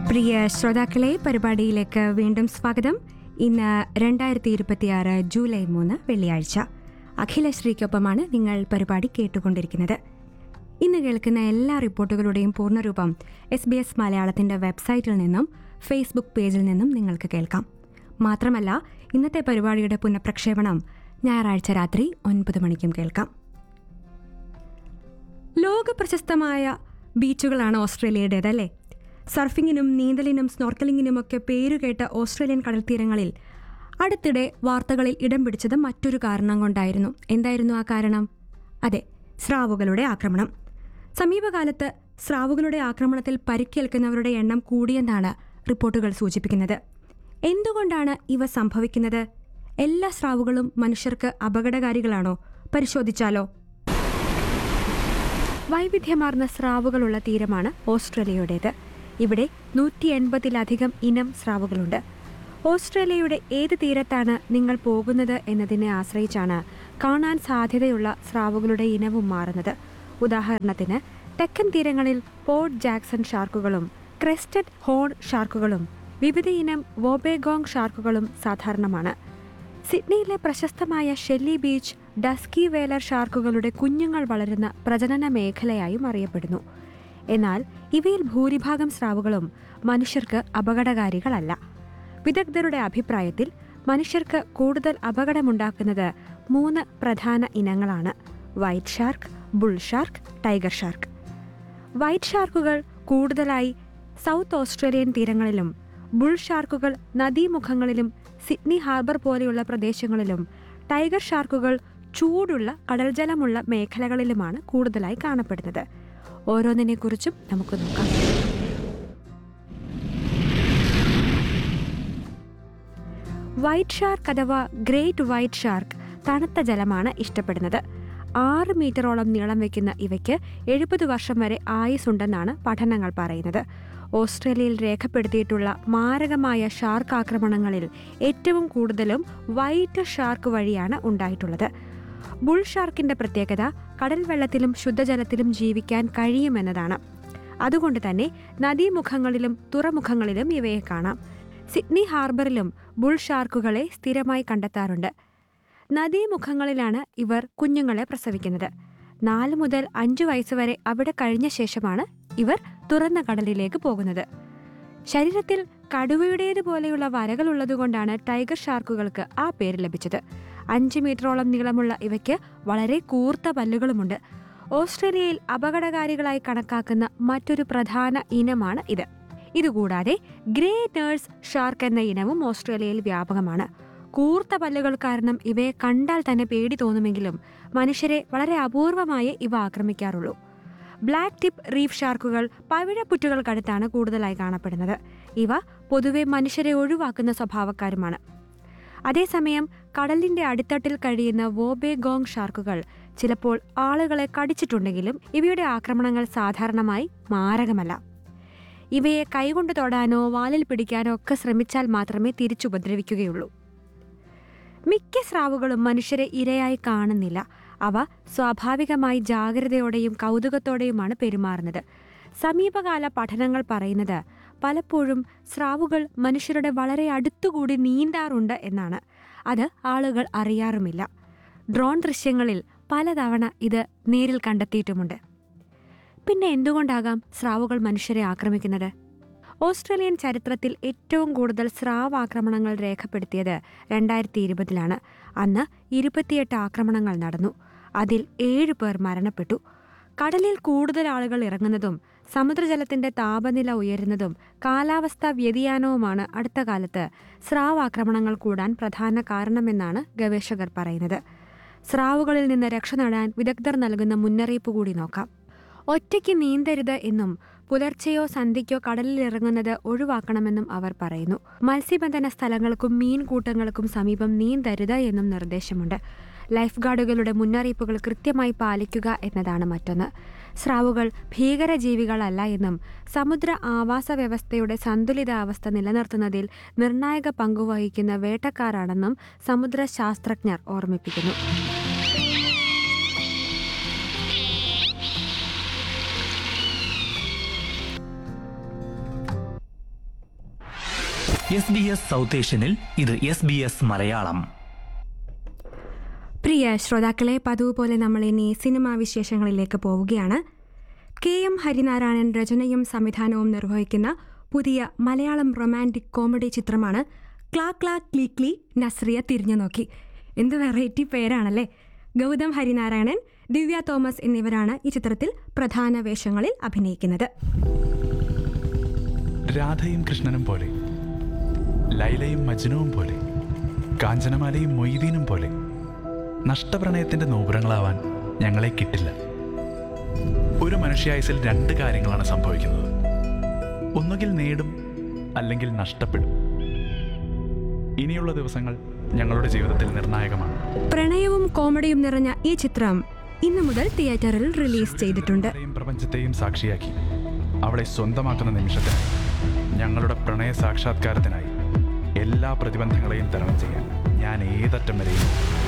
പ്രിയ ശ്രോതാക്കളെ പരിപാടിയിലേക്ക് വീണ്ടും സ്വാഗതം ഇന്ന് രണ്ടായിരത്തി ഇരുപത്തിയാറ് ജൂലൈ മൂന്ന് വെള്ളിയാഴ്ച അഖിലശ്രീക്കൊപ്പമാണ് നിങ്ങൾ പരിപാടി കേട്ടുകൊണ്ടിരിക്കുന്നത് ഇന്ന് കേൾക്കുന്ന എല്ലാ റിപ്പോർട്ടുകളുടെയും പൂർണ്ണരൂപം എസ് ബി എസ് മലയാളത്തിന്റെ വെബ്സൈറ്റിൽ നിന്നും ഫേസ്ബുക്ക് പേജിൽ നിന്നും നിങ്ങൾക്ക് കേൾക്കാം മാത്രമല്ല ഇന്നത്തെ പരിപാടിയുടെ പുനഃപ്രക്ഷേപണം ഞായറാഴ്ച രാത്രി ഒൻപത് മണിക്കും കേൾക്കാം ലോക പ്രശസ്തമായ ബീച്ചുകളാണ് ഓസ്ട്രേലിയയുടേതല്ലേ സർഫിങ്ങിനും നീന്തലിനും സ്നോർക്കലിങ്ങിനുമൊക്കെ പേരുകേട്ട ഓസ്ട്രേലിയൻ കടൽത്തീരങ്ങളിൽ അടുത്തിടെ വാർത്തകളിൽ ഇടം പിടിച്ചത് മറ്റൊരു കാരണം കൊണ്ടായിരുന്നു എന്തായിരുന്നു ആ കാരണം അതെ സ്രാവുകളുടെ ആക്രമണം സമീപകാലത്ത് സ്രാവുകളുടെ ആക്രമണത്തിൽ പരിക്കേൽക്കുന്നവരുടെ എണ്ണം കൂടിയെന്നാണ് റിപ്പോർട്ടുകൾ സൂചിപ്പിക്കുന്നത് എന്തുകൊണ്ടാണ് ഇവ സംഭവിക്കുന്നത് എല്ലാ സ്രാവുകളും മനുഷ്യർക്ക് അപകടകാരികളാണോ പരിശോധിച്ചാലോ വൈവിധ്യമാർന്ന സ്രാവുകളുള്ള തീരമാണ് ഓസ്ട്രേലിയയുടേത് ഇവിടെ നൂറ്റി എൺപതിലധികം ഇനം സ്രാവുകളുണ്ട് ഓസ്ട്രേലിയയുടെ ഏത് തീരത്താണ് നിങ്ങൾ പോകുന്നത് എന്നതിനെ ആശ്രയിച്ചാണ് കാണാൻ സാധ്യതയുള്ള സ്രാവുകളുടെ ഇനവും മാറുന്നത് ഉദാഹരണത്തിന് തെക്കൻ തീരങ്ങളിൽ പോർട്ട് ജാക്സൺ ഷാർക്കുകളും ക്രെസ്റ്റഡ് ഹോൺ ഷാർക്കുകളും വിവിധ ഇനം വോബേഗോങ് ഷാർക്കുകളും സാധാരണമാണ് സിഡ്നിയിലെ പ്രശസ്തമായ ഷെല്ലി ബീച്ച് ഡസ്കി വേലർ ഷാർക്കുകളുടെ കുഞ്ഞുങ്ങൾ വളരുന്ന പ്രജനന മേഖലയായും അറിയപ്പെടുന്നു എന്നാൽ ഇവയിൽ ഭൂരിഭാഗം സ്രാവുകളും മനുഷ്യർക്ക് അപകടകാരികളല്ല വിദഗ്ധരുടെ അഭിപ്രായത്തിൽ മനുഷ്യർക്ക് കൂടുതൽ അപകടമുണ്ടാക്കുന്നത് മൂന്ന് പ്രധാന ഇനങ്ങളാണ് white shark bull shark tiger shark white ഷാർക്കുകൾ കൂടുതലായി സൗത്ത് ഓസ്ട്രേലിയൻ തീരങ്ങളിലും ബുൾ ഷാർക്കുകൾ നദീമുഖങ്ങളിലും സിഡ്നി ഹാർബർ പോലെയുള്ള പ്രദേശങ്ങളിലും ടൈഗർ ഷാർക്കുകൾ ചൂടുള്ള കടൽജലമുള്ള മേഖലകളിലുമാണ് കൂടുതലായി കാണപ്പെടുന്നത് ഓരോന്നിനെക്കുറിച്ചും നമുക്ക് നോക്കാം വൈറ്റ് ഷാർക്ക് അഥവാ ഗ്രേറ്റ് വൈറ്റ് ഷാർക്ക് തണുത്ത ജലമാണ് ഇഷ്ടപ്പെടുന്നത് ആറ് മീറ്ററോളം നീളം വയ്ക്കുന്ന ഇവയ്ക്ക് എഴുപത് വർഷം വരെ ആയുസ്സുണ്ടെന്നാണ് പഠനങ്ങൾ പറയുന്നത് ഓസ്ട്രേലിയയിൽ രേഖപ്പെടുത്തിയിട്ടുള്ള മാരകമായ ഷാർക്ക് ആക്രമണങ്ങളിൽ ഏറ്റവും കൂടുതലും വൈറ്റ് ഷാർക്ക് വഴിയാണ് ഉണ്ടായിട്ടുള്ളത് ബുൾ ഷാർക്കിന്റെ പ്രത്യേകത കടൽ വെള്ളത്തിലും ശുദ്ധജലത്തിലും ജീവിക്കാൻ കഴിയുമെന്നതാണ് അതുകൊണ്ട് തന്നെ നദീമുഖങ്ങളിലും തുറമുഖങ്ങളിലും ഇവയെ കാണാം സിഡ്നി ഹാർബറിലും ബുൾ ഷാർക്കുകളെ സ്ഥിരമായി കണ്ടെത്താറുണ്ട് നദീമുഖങ്ങളിലാണ് ഇവർ കുഞ്ഞുങ്ങളെ പ്രസവിക്കുന്നത് നാല് മുതൽ അഞ്ചു വയസ്സുവരെ അവിടെ കഴിഞ്ഞ ശേഷമാണ് ഇവർ തുറന്ന കടലിലേക്ക് പോകുന്നത് ശരീരത്തിൽ കടുവയുടേതുപോലെയുള്ള വരകളുള്ളതുകൊണ്ടാണ് ടൈഗർ ഷാർക്കുകൾക്ക് ആ പേര് ലഭിച്ചത് അഞ്ച് മീറ്ററോളം നീളമുള്ള ഇവയ്ക്ക് വളരെ കൂർത്ത പല്ലുകളുമുണ്ട് ഓസ്ട്രേലിയയിൽ അപകടകാരികളായി കണക്കാക്കുന്ന മറ്റൊരു പ്രധാന ഇനമാണ് ഇത് ഇതുകൂടാതെ ഗ്രേ നേഴ്സ് ഷാർക്ക് എന്ന ഇനവും ഓസ്ട്രേലിയയിൽ വ്യാപകമാണ് കൂർത്ത പല്ലുകൾ കാരണം ഇവയെ കണ്ടാൽ തന്നെ പേടി തോന്നുമെങ്കിലും മനുഷ്യരെ വളരെ അപൂർവമായേ ഇവ ആക്രമിക്കാറുള്ളൂ ബ്ലാക്ക് ടിപ്പ് റീഫ് ഷാർക്കുകൾ പവിഴപ്പുറ്റുകൾക്കടുത്താണ് കൂടുതലായി കാണപ്പെടുന്നത് ഇവ പൊതുവെ മനുഷ്യരെ ഒഴിവാക്കുന്ന സ്വഭാവക്കാരുമാണ് അതേസമയം കടലിന്റെ അടിത്തട്ടിൽ കഴിയുന്ന വോബേഗോങ് ഷാർക്കുകൾ ചിലപ്പോൾ ആളുകളെ കടിച്ചിട്ടുണ്ടെങ്കിലും ഇവയുടെ ആക്രമണങ്ങൾ സാധാരണമായി മാരകമല്ല ഇവയെ കൈകൊണ്ട് തൊടാനോ വാലിൽ പിടിക്കാനോ ഒക്കെ ശ്രമിച്ചാൽ മാത്രമേ തിരിച്ചുപദ്രവിക്കുകയുള്ളൂ മിക്ക സ്രാവുകളും മനുഷ്യരെ ഇരയായി കാണുന്നില്ല അവ സ്വാഭാവികമായി ജാഗ്രതയോടെയും കൗതുകത്തോടെയുമാണ് പെരുമാറുന്നത് സമീപകാല പഠനങ്ങൾ പറയുന്നത് പലപ്പോഴും സ്രാവുകൾ മനുഷ്യരുടെ വളരെ അടുത്തുകൂടി നീന്താറുണ്ട് എന്നാണ് അത് ആളുകൾ അറിയാറുമില്ല ഡ്രോൺ ദൃശ്യങ്ങളിൽ പലതവണ ഇത് നേരിൽ കണ്ടെത്തിയിട്ടുമുണ്ട് പിന്നെ എന്തുകൊണ്ടാകാം സ്രാവുകൾ മനുഷ്യരെ ആക്രമിക്കുന്നത് ഓസ്ട്രേലിയൻ ചരിത്രത്തിൽ ഏറ്റവും കൂടുതൽ സ്രാവ് ആക്രമണങ്ങൾ രേഖപ്പെടുത്തിയത് രണ്ടായിരത്തി ഇരുപതിലാണ് അന്ന് ഇരുപത്തിയെട്ട് ആക്രമണങ്ങൾ നടന്നു അതിൽ ഏഴ് പേർ മരണപ്പെട്ടു കടലിൽ കൂടുതൽ ആളുകൾ ഇറങ്ങുന്നതും സമുദ്രജലത്തിന്റെ താപനില ഉയരുന്നതും കാലാവസ്ഥാ വ്യതിയാനവുമാണ് അടുത്ത കാലത്ത് സ്രാവ് ആക്രമണങ്ങൾ കൂടാൻ പ്രധാന കാരണമെന്നാണ് ഗവേഷകർ പറയുന്നത് സ്രാവുകളിൽ നിന്ന് രക്ഷ നേടാൻ വിദഗ്ധർ നൽകുന്ന മുന്നറിയിപ്പ് കൂടി നോക്കാം ഒറ്റയ്ക്ക് നീന്തരുത് എന്നും പുലർച്ചെയോ സന്ധ്യയ്ക്കോ കടലിൽ ഇറങ്ങുന്നത് ഒഴിവാക്കണമെന്നും അവർ പറയുന്നു മത്സ്യബന്ധന സ്ഥലങ്ങൾക്കും മീൻ കൂട്ടങ്ങൾക്കും സമീപം നീന്തരുത് എന്നും നിർദ്ദേശമുണ്ട് ലൈഫ് ഗാർഡുകളുടെ മുന്നറിയിപ്പുകൾ കൃത്യമായി പാലിക്കുക എന്നതാണ് മറ്റൊന്ന് സ്രാവുകൾ ഭീകരജീവികളല്ല എന്നും സമുദ്ര ആവാസ വ്യവസ്ഥയുടെ സന്തുലിതാവസ്ഥ നിലനിർത്തുന്നതിൽ നിർണായക പങ്കുവഹിക്കുന്ന വേട്ടക്കാരാണെന്നും സമുദ്ര ശാസ്ത്രജ്ഞർ ഓർമ്മിപ്പിക്കുന്നു എസ് ബി എസ് സൗത്ത് ഏഷ്യനിൽ ഇത് എസ് ബി എസ് മലയാളം പ്രിയ ശ്രോതാക്കളെ പതിവ് പോലെ നമ്മൾ ഇനി സിനിമാ വിശേഷങ്ങളിലേക്ക് പോവുകയാണ് കെ എം ഹരിനാരായണൻ രചനയും സംവിധാനവും നിർവഹിക്കുന്ന പുതിയ മലയാളം റൊമാൻറ്റിക് കോമഡി ചിത്രമാണ് ക്ലാ ക്ലാ ക്ലീ ക്ലീ നസ്രിയ തിരിഞ്ഞു നോക്കി എന്ത് വെറൈറ്റി പേരാണല്ലേ ഗൗതം ഹരിനാരായണൻ ദിവ്യ തോമസ് എന്നിവരാണ് ഈ ചിത്രത്തിൽ പ്രധാന വേഷങ്ങളിൽ അഭിനയിക്കുന്നത് രാധയും കൃഷ്ണനും പോലെ ലൈലയും മജ്നുവും പോലെ കാഞ്ചനമാലയും മൊയ്തീനും പോലെ നഷ്ടപ്രണയത്തിന്റെ നോപുരങ്ങളാവാൻ ഞങ്ങളെ കിട്ടില്ല ഒരു മനുഷ്യായുസിൽ രണ്ട് കാര്യങ്ങളാണ് സംഭവിക്കുന്നത് ഒന്നുകിൽ നേടും അല്ലെങ്കിൽ നഷ്ടപ്പെടും ഇനിയുള്ള ദിവസങ്ങൾ ഞങ്ങളുടെ ജീവിതത്തിൽ നിർണായകമാണ് പ്രണയവും കോമഡിയും നിറഞ്ഞ ഈ ചിത്രം ഇന്നു മുതൽ തിയേറ്ററിൽ റിലീസ് ചെയ്തിട്ടുണ്ട് യും പ്രപഞ്ചത്തെയും സാക്ഷിയാക്കി അവളെ സ്വന്തമാക്കുന്ന നിമിഷത്തിനായി ഞങ്ങളുടെ പ്രണയ സാക്ഷാത്കാരത്തിനായി എല്ലാ പ്രതിബന്ധങ്ങളെയും തരണം ചെയ്യാൻ ഞാൻ ഏതറ്റം വരെയും